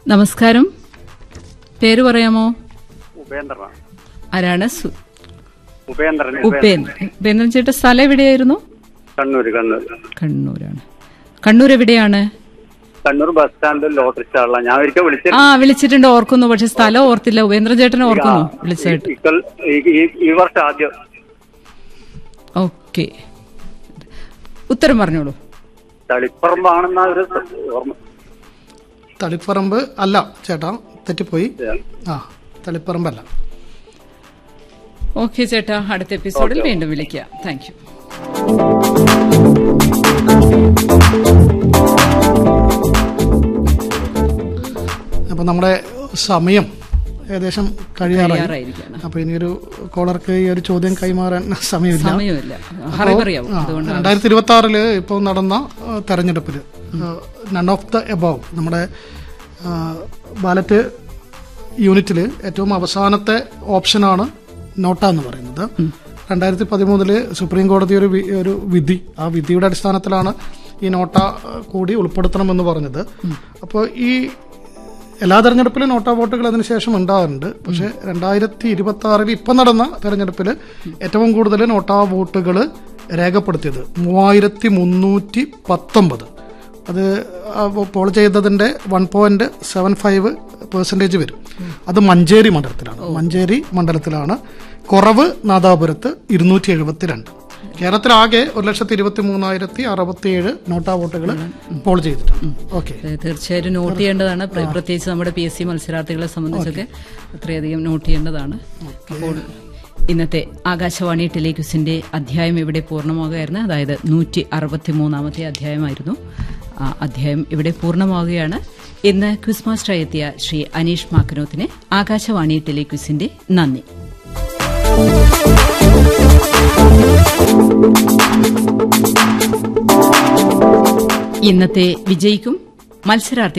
നമസ്കാരം പേര് പറയാമോ ഉപേന്ദ്രനാണ് ആരാണ് സു- ഉപേന്ദ്രൻ ഉപേന്ദ്രൻ ഉപേന്ദ്രൻ ചേട്ടൻ സ്ഥലം എവിടെയായിരുന്നു കണ്ണൂര് കണ്ണൂർ കണ്ണൂരാണ് കണ്ണൂർ എവിടെയാണ് കണ്ണൂർ ബസ് സ്റ്റാൻഡിൽ ലോട്ടറി സ്റ്റാളില ഞാൻ ഒരിക്കൽ വിളിച്ചിട്ട് ആ വിളിച്ചിട്ടുണ്ട് ഓർക്കുന്നു പക്ഷെ സ്ഥലം ഓർത്തില്ല ഉപേന്ദ്രൻ ചേട്ടനെ ഓർക്കുന്നു വിളിച്ചായിട്ട് ഇക്കൽ- ഈ- ഈ- ഈ വർഷം ആദ്യം ഓക്കെ ഉത്തരം പറഞ്ഞോളൂ തളിപ്പറമ്പാണെന്ന ഒരു ഓർമ്മ തളിപ്പറമ്പ് അല്ല ചേട്ടാ തെറ്റിപ്പോയി ആ തളിപ്പറമ്പല്ല ഓക്കെ ചേട്ടാ അടുത്ത എപ്പിസോഡിൽ വീണ്ടും വിളിക്കാം താങ്ക് യു അപ്പോൾ നമ്മുടെ സമയം ഏകദേശം കഴിയാറായി തയ്യാറായിരിക്കാണ് അപ്പൊ ഇനിയൊരു കോളർക്ക് ഈ ഒരു ചോദ്യം കൈമാറാൻ സമയമില്ല സമയമില്ല ഹറി പറയാവും അതുകൊണ്ട് രണ്ടായിരത്തി ഇരുപത്തി ആറില് ഇപ്പോൾ നടന്ന ആ, തെരഞ്ഞെടുപ്പില് നൺ ഓഫ് ദ എബോവ് നമ്മുടെ ബാലറ്റ് യൂണിറ്റിൽ ഏറ്റവും അവസാനത്തെ ഓപ്ഷനാണ് നോട്ട എന്ന് പറയുന്നത് രണ്ടായിരത്തി പതിമൂന്നില് സുപ്രീം കോടതി ഒരു വി- ഒരു വിധി ആ വിധിയുടെ അടിസ്ഥാനത്തിലാണ് ഈ നോട്ട ആ, കൂടി ഉൾപ്പെടുത്തണമെന്ന് പറഞ്ഞത് അപ്പോൾ ഈ എല്ലാ തെരഞ്ഞെടുപ്പിലും നോട്ടാ വോട്ടുകൾ അതിനുശേഷം ഉണ്ടാകാറുണ്ട് പക്ഷെ രണ്ടായിരത്തി ഇരുപത്തി ആറിൽ ഇപ്പം നടന്ന തെരഞ്ഞെടുപ്പിൽ ഏറ്റവും കൂടുതൽ നോട്ടാ വോട്ടുകൾ രേഖപ്പെടുത്തിയത് മൂവായിരത്തി മുന്നൂറ്റി പത്തൊമ്പത് അത് ആ പോൾ ചെയ്തതിന്റെ one point seven five percentage വരും അത് മഞ്ചേരി മണ്ഡലത്തിലാണ് മഞ്ചേരി മണ്ഡലത്തിലാണ് കുറവ് നാദാപുരത്ത് ഇരുന്നൂറ്റി എഴുപത്തിരണ്ട് കേരളത്തിലാകെ ഒരു ലക്ഷത്തി ഇരുപത്തി മൂന്നായിരത്തി അറുപത്തിയേഴ് നോട്ടാ വോട്ടുകൾ പോൾ ചെയ്തിട്ടുണ്ട് ഓക്കെ അത് തീർച്ചയായിട്ടും നോട്ട് ചെയ്യേണ്ടതാണ് പ്ര- പ്രത്യേകിച്ച് നമ്മുടെ പി എസ് സി മത്സരാർത്ഥികളെ സംബന്ധിച്ചൊക്കെ അത്രയധികം നോട്ട് ചെയ്യേണ്ടതാണ് അപ്പോൾ ഇന്നത്തെ ആകാശവാണി ടെലിക്യൂസിന്റെ അധ്യായം ഇവിടെ പൂർണ്ണമാകുകയായിരുന്നു അതായത് നൂറ്റി അറുപത്തി മൂന്നാമത്തെ അധ്യായമായിരുന്നു ആ അധ്യായം ഇവിടെ പൂർണ്ണമാവുകയാണ് ഇന്ന് ക്വിസ് മാസ്റ്ററായി എത്തിയ ശ്രീ അനീഷ് മാക്കനോത്തിന് ആകാശവാണി ടെലിക്യൂസിന്റെ നന്ദി ഇന്നത്തെ വിജയിക്കും മത്സരാർത്ഥി